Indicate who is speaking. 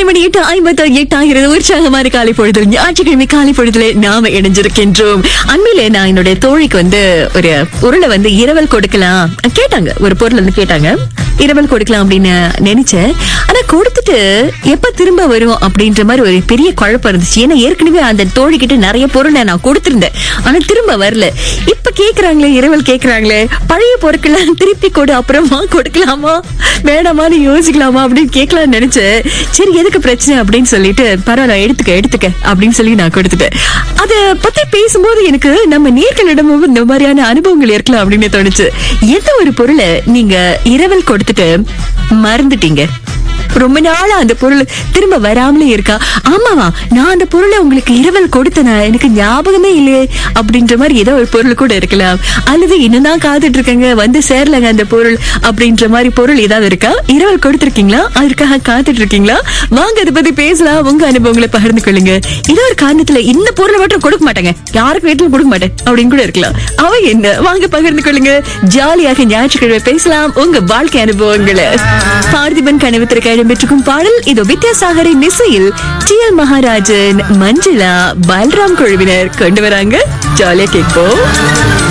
Speaker 1: காலை மணி எட்டு ஐம்பத்தி எட்டு ஆகிறது உற்சாகமான காலை பொழுது ஞாயிற்றுக்கிழமை காலை பொழுதுல நாம இணைஞ்சிருக்கின்றோம் அண்மையில நான் என்னுடைய தோழிக்கு வந்து ஒரு பொருளை வந்து இரவல் கொடுக்கலாம் கேட்டாங்க ஒரு பொருள் வந்து கேட்டாங்க இரவல் கொடுக்கலாம் அப்படின்னு நினைச்சேன் ஆனா கொடுத்துட்டு எப்ப திரும்ப வரும் அப்படின்ற மாதிரி ஒரு பெரிய குழப்பம் இருந்துச்சு ஏன்னா ஏற்கனவே அந்த தோழி கிட்ட நிறைய பொருளை நான் கொடுத்திருந்தேன் ஆனா திரும்ப வரல இப்ப கேக்குறாங்களே இரவல் கேக்குறாங்களே பழைய பொருட்கள் திருப்பி கொடு அப்புறமா கொடுக்கலாமா வேணாமான்னு யோசிக்கலாமா அப்படின்னு கேட்கலாம்னு நினைச்சேன் சரி எதுக்கு பிரச்சனை அப்படின்னு சொல்லிட்டு பரவாயில்ல எடுத்துக்க எடுத்துக்க அப்படின்னு சொல்லி நான் கொடுத்துட்டேன் அத பத்தி பேசும்போது எனக்கு நம்ம நேர்களிடமும் இந்த மாதிரியான அனுபவங்கள் இருக்கலாம் அப்படின்னு தோணுச்சு எந்த ஒரு பொருளை நீங்க இரவல் கொடுத்துட்டு மறந்துட்டீங்க ரொம்ப நாளா அந்த பொருள் திரும்ப வராமலே இருக்கா ஆமாவா நான் அந்த பொருளை உங்களுக்கு இரவல் கொடுத்தனா எனக்கு ஞாபகமே இல்லையே அப்படின்ற மாதிரி ஏதோ ஒரு பொருள் கூட இருக்கலாம் அல்லது இன்னும் தான் காத்துட்டு இருக்கேங்க வந்து சேரலங்க அந்த பொருள் அப்படின்ற மாதிரி பொருள் ஏதாவது இருக்கா இரவல் கொடுத்திருக்கீங்களா அதற்காக காத்துட்டு இருக்கீங்களா வாங்க அதை பத்தி பேசலாம் உங்க அனுபவங்களை பகிர்ந்து கொள்ளுங்க ஏதோ ஒரு காரணத்துல இந்த பொருளை மட்டும் கொடுக்க மாட்டேங்க யாருக்கு வீட்டிலும் கொடுக்க மாட்டேன் அப்படின்னு கூட இருக்கலாம் அவ என்ன வாங்க பகிர்ந்து கொள்ளுங்க ஜாலியாக ஞாயிற்றுக்கிழமை பேசலாம் உங்க வாழ்க்கை அனுபவங்களை பார்த்திபன் கனவு திறக்க இடம்பெற்றிருக்கும் பாடல் இது வித்யாசாகரின் இசையில் டி எல் மகாராஜன் மஞ்சுளா பல்ராம் குழுவினர் கொண்டு வராங்க ஜாலியா கேட்போம்